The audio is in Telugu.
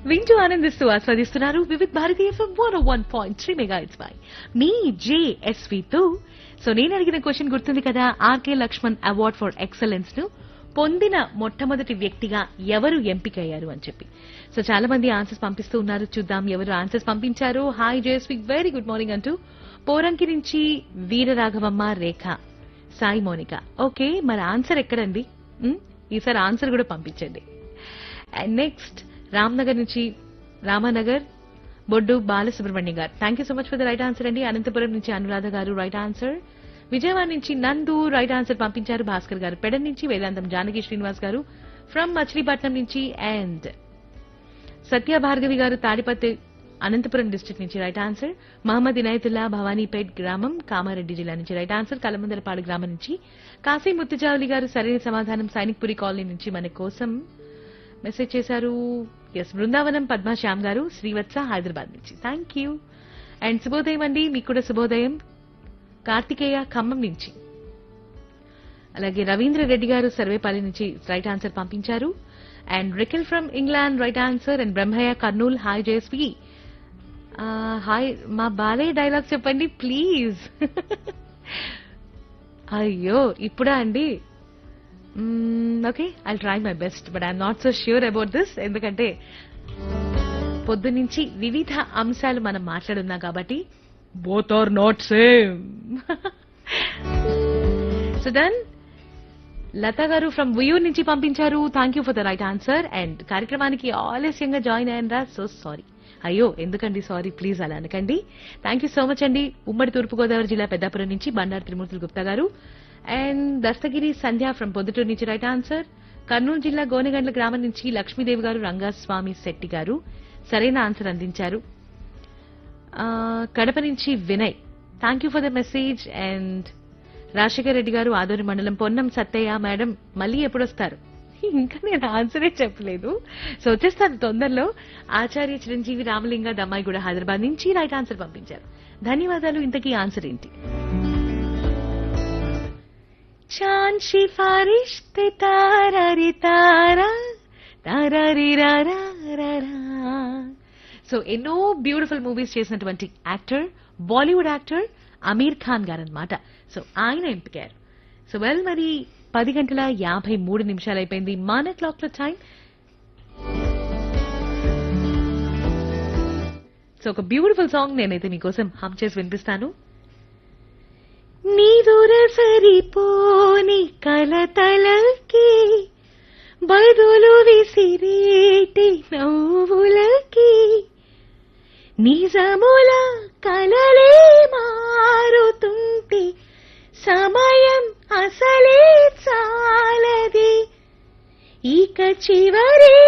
వింటూ ఆనందిస్తూ ఆస్వాదిస్తున్నారు Vividh Bharati FM one one point three mega it's by మీ జేఎస్వి తో సో నేను అడిగిన క్వశ్చన్ గుర్తుంది కదా RK Laxman award for excellence ను పొందిన మొట్టమొదటి వ్యక్తిగా ఎవరు ఎంపికయ్యారు అని చెప్పి సో చాలా మంది ఆన్సర్స్ పంపిస్తూ ఉన్నారు చూద్దాం ఎవరు ఆన్సర్స్ పంపించారు hi JSV very good morning అంటూ పోరంకి నుంచి వీరరాఘవమ్మ రేఖ సాయి మోనిక ఓకే మరి ఆన్సర్ ఎక్కడండి ఉమ్, ఈసారి ఆన్సర్ కూడా పంపించండి అండ్ నెక్స్ట్ రామ్నగర్ నుంచి Ramanagar Boddu Balasubrahmanyam garu thank you so much for the right answer అండి అనంతపురం నుంచి అనురాధ గారు రైట్ ఆన్సర్ విజయవాడ నుంచి నందు రైట్ ఆన్సర్ పంపించారు భాస్కర్ గారు పెడన్ నుంచి వేదాంతం జానకి శ్రీనివాస్ గారు ఫ్రమ్ మచిలీపట్నం నుంచి అండ్ సత్య భార్గవి గారు తాడిపత్రి అనంతపురం డిస్ట్రిక్ట్ నుంచి రైట్ ఆన్సర్ మహమ్మద్ ఇనాయతుల్లా భవానీపేట్ గ్రామం కామారెడ్డి జిల్లా నుంచి రైట్ ఆన్సర్ కలమందలపాడు గ్రామం నుంచి కాశీ ముత్తుజావలి గారు సరైన సమాధానం సైనిక్పురి కాలనీ నుంచి మన కోసం మెసేజ్ చేశారు ఎస్ బృందావనం పద్మాశ్యామ్ గారు శ్రీవత్స హైదరాబాద్ నుంచి థ్యాంక్ యూ అండ్ శుభోదయం అండి మీకు కూడా శుభోదయం కార్తికేయ ఖమ్మం నుంచి అలాగే రవీంద్ర రెడ్డి గారు సర్వేపల్లి నుంచి రైట్ ఆన్సర్ పంపించారు అండ్ రికిల్ from England right answer and Brahmaiah Kurnool hi Jayasvi hi మా బాలయ్య డైలాగ్ చెప్పండి ప్లీజ్ అయ్యో ఇప్పుడా అండి okay I try my best but I'm not so sure about this ఎందుకంటే పొద్దు నుంచి వివిధ అంశాలు మనం మాట్లాడున్నాం కాబట్టి both are not same so then Lata garu from Uyyur నుంచి పంపించారు thank you for the right answer and కార్యక్రమానికి ఆలస్యంగా జాయిన్ అయ్యారా సో సారీ అయ్యో ఎందుకండి సారీ ప్లీజ్ అలా అనకండి థ్యాంక్ యూ సో మచ్ అండి ఉమ్మడి తూర్పుగోదావరి జిల్లా పెద్దాపురం నుంచి బండారు త్రిమూర్తులు గుప్తా గారు అండ్ దస్తగిరి సంధ్య ఫ్రమ్ పొద్దుటూరు నుంచి రైట్ ఆన్సర్ కర్నూలు జిల్లా గోనెగండ్ల గ్రామం నుంచి లక్ష్మీదేవి గారు రంగస్వామి శెట్టి గారు సరైన ఆన్సర్ అందించారు ఆ, కడప నుంచి Vinay thank you for the message and Rajasekhar Reddy garu Adoni మండలం పొన్నం సత్తయ్య మేడం మళ్ళీ ఎప్పుడు వస్తారు ఇంకా నేను ఆన్సరే చెప్పలేదు సో వచ్చేస్తాను తొందరలో ఆచార్య చిరంజీవి రామలింగ దమ్మాయి కూడా హైదరాబాద్ నుంచి రైట్ ఆన్సర్ పంపించారు ధన్యవాదాలు ఇంతకీ ఆన్సర్ ఏంటి చాన్ సిఫారిష్ తే తారా రే తారా తారా రే రా రా రా రా. సో ఎన్నో బ్యూటిఫుల్ మూవీస్ చేసినటువంటి actor Bollywood actor Aamir Khan garu అనమాట సో ఆయన ఎంపికారు సో వెల్ మరి పది గంటల యాభై మూడు నిమిషాలు అయిపోయింది మన క్లాక్ లో టైం సో ఒక బ్యూటిఫుల్ సాంగ్ నేనైతే మీకోసం హమ్ చేసి వినిపిస్తాను నీదుర సరిపోని కలతలకి బదులు విసిరేటి నవ్వులకి నిజముల కలలే మారుతుంటే సమయం అసలే చాలది ఇక చివరి